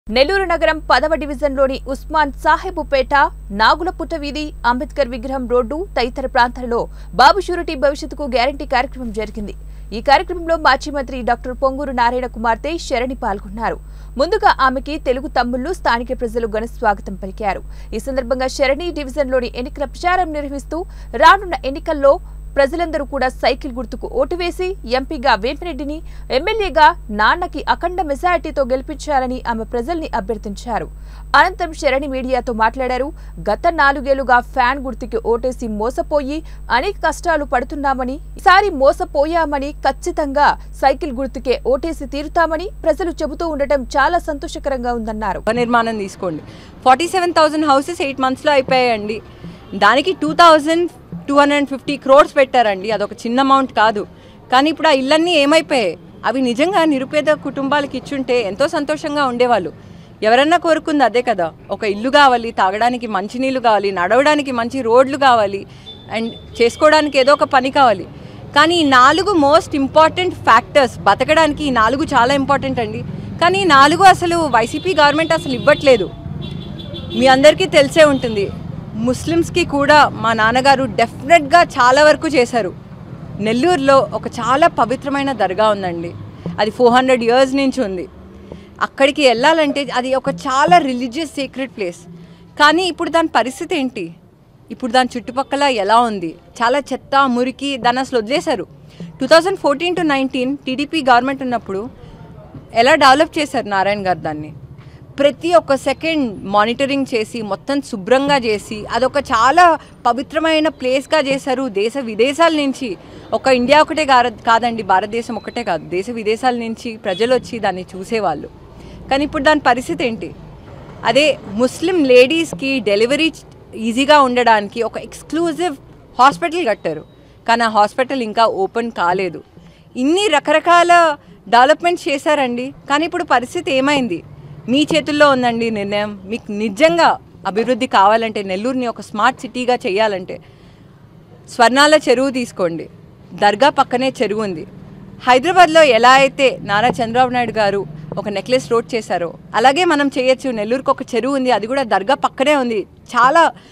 నెల్లూరు నగరం పదవ డివిజన్లోని ఉస్మాన్ సాహెబుపేట నాగులపుట్ట వీధి అంబేద్కర్ విగ్రహం రోడ్డు తదితర ప్రాంతాలలో బాబు షూరిటీ భవిష్యత్తుకు గ్యారంటీ కార్యక్రమం జరిగింది ఈ కార్యక్రమంలో మాజీ మంత్రి డాక్టర్ పొంగూరు నారాయణ కుమార్తె శరణి పాల్గొన్నారు ముందుగా ఆమెకి తెలుగు తమ్ముళ్లు స్థానిక ప్రజలు ఘన స్వాగతం పలికారు ఈ సందర్భంగా శరణి డివిజన్లోని ఎన్నికల ప్రచారం నిర్వహిస్తూ రానున్న ఎన్నికల్లో ప్రజలందరూ కూడా సైకిల్ గుర్తుకు ఓటు వేసి ఎంపీగా వేమిరెడ్డిని ఎమ్మెల్యేగా నాన్నకి అఖండ మెజారిటీతో గెలిపించాలని ఆమె ప్రజల్ని అభ్యర్థించారు అనంతరం శరణి మీడియాతో మాట్లాడారు గత నాలుగేళ్లుగా ఫ్యాన్ గుర్తుకి ఓటేసి మోసపోయి అనేక కష్టాలు పడుతున్నామని ఈసారి మోసపోయామని ఖచ్చితంగా సైకిల్ గుర్తుకే ఓటేసి తీరుతామని ప్రజలు చెబుతూ ఉండటం చాలా సంతోషకరంగా ఉందన్నారు గృహ నిర్మాణం తీసుకోండి forty seven thousand houses eight మంత్స్లో అయిపోయాయండి దానికి two thousand two hundred and fifty crores పెట్టారండి అదొక చిన్న అమౌంట్ కాదు కానీ ఇప్పుడు ఆ ఇళ్ళన్నీ ఏమైపోయాయి అవి నిజంగా నిరుపేద కుటుంబాలకు ఇచ్చుంటే ఎంతో సంతోషంగా ఉండేవాళ్ళు ఎవరన్నా కోరుకుంది అదే కదా ఒక ఇల్లు కావాలి తాగడానికి మంచినీళ్ళు కావాలి నడవడానికి మంచి రోడ్లు కావాలి అండ్ చేసుకోవడానికి ఏదో ఒక పని కావాలి కానీ ఈ నాలుగు మోస్ట్ ఇంపార్టెంట్ ఫ్యాక్టర్స్ బతకడానికి ఈ నాలుగు చాలా ఇంపార్టెంట్ అండి కానీ ఈ నాలుగు అసలు వైసీపీ గవర్నమెంట్ అసలు ఇవ్వట్లేదు మీ అందరికీ తెలిసే ఉంటుంది ముస్లిమ్స్కి కూడా మా నాన్నగారు డెఫినెట్గా చాలా వరకు చేశారు నెల్లూరులో ఒక చాలా పవిత్రమైన దర్గా ఉందండి అది ఫోర్ హండ్రెడ్ ఇయర్స్ నుంచి ఉంది అక్కడికి వెళ్ళాలంటే అది ఒక చాలా రిలీజియస్ సీక్రెట్ ప్లేస్ కానీ ఇప్పుడు దాని పరిస్థితి ఏంటి ఇప్పుడు దాని చుట్టుపక్కల ఎలా ఉంది చాలా చెత్త మురికి దాన్ని అసలు వదిలేశారు two thousand fourteen to nineteen TDP government ఉన్నప్పుడు ఎలా డెవలప్ చేశారు నారాయణ గారు దాన్ని ప్రతి ఒక్క సెకండ్ మానిటరింగ్ చేసి మొత్తం శుభ్రంగా చేసి అదొక చాలా పవిత్రమైన ప్లేస్గా చేశారు దేశ విదేశాల నుంచి ఒక ఇండియా ఒకటే కార- కాదండి భారతదేశం ఒకటే కాదు దేశ విదేశాల నుంచి ప్రజలు వచ్చి దాన్ని చూసేవాళ్ళు కానీ ఇప్పుడు దాని పరిస్థితి ఏంటి అదే ముస్లిం లేడీస్కి డెలివరీ ఈజీగా ఉండడానికి ఒక ఎక్స్క్లూజివ్ హాస్పిటల్ కట్టారు కానీ ఆ హాస్పిటల్ ఇంకా ఓపెన్ కాలేదు ఇన్ని రకరకాల డెవలప్మెంట్స్ చేశారండి కానీ ఇప్పుడు పరిస్థితి ఏమైంది మీ చేతుల్లో ఉందండి నిర్ణయం మీకు నిజంగా అభివృద్ధి కావాలంటే నెల్లూరుని ఒక స్మార్ట్ సిటీగా చేయాలంటే స్వర్ణాల చెరువు తీసుకోండి దర్గా పక్కనే చెరువు ఉంది హైదరాబాద్లో ఎలా అయితే నారా చంద్రబాబు నాయుడు గారు ఒక నెక్లెస్ రోడ్ చేశారో అలాగే మనం చేయొచ్చు నెల్లూరుకు ఒక చెరువు ఉంది అది కూడా దర్గా పక్కనే ఉంది చాలా